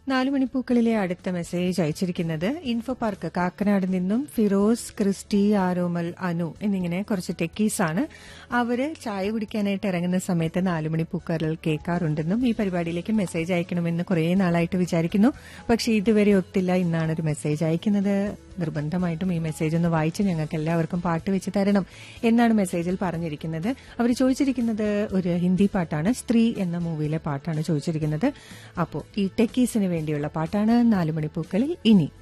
നാലു മണിപ്പൂക്കളിലെ അടുത്ത മെസ്സേജ് അയച്ചിരിക്കുന്നത് ഇൻഫോ പാർക്ക് കാക്കനാട് നിന്നും ഫിറോസ് ക്രിസ്റ്റി ആരോമൽ അനു എന്നിങ്ങനെ കുറച്ച് ടെക്കീസാണ് അവര് ചായ കുടിക്കാനായിട്ട് ഇറങ്ങുന്ന സമയത്ത് നാലു മണിപ്പൂക്കളിൽ കേൾക്കാറുണ്ടെന്നും ഈ പരിപാടിയിലേക്ക് മെസ്സേജ് അയക്കണമെന്ന് കുറേ നാളായിട്ട് വിചാരിക്കുന്നു പക്ഷേ ഇതുവരെ ഒത്തില്ല ഇന്നാണ് ഒരു മെസ്സേജ് അയക്കുന്നത് നിർബന്ധമായിട്ടും ഈ മെസ്സേജ് ഒന്ന് വായിച്ച് ഞങ്ങൾക്ക് എല്ലാവർക്കും പാട്ട് വെച്ച് തരണം എന്നാണ് മെസ്സേജിൽ പറഞ്ഞിരിക്കുന്നത് അവർ ചോദിച്ചിരിക്കുന്നത് ഒരു ഹിന്ദി പാട്ടാണ് സ്ത്രീ എന്ന മൂവിയിലെ പാട്ടാണ് ചോദിച്ചിരിക്കുന്നത് അപ്പോൾ ഈ ടെക്കീസിന് വേണ്ടിയുള്ള പാട്ടാണ് നാലു മണിപ്പൂക്കളിൽ ഇനി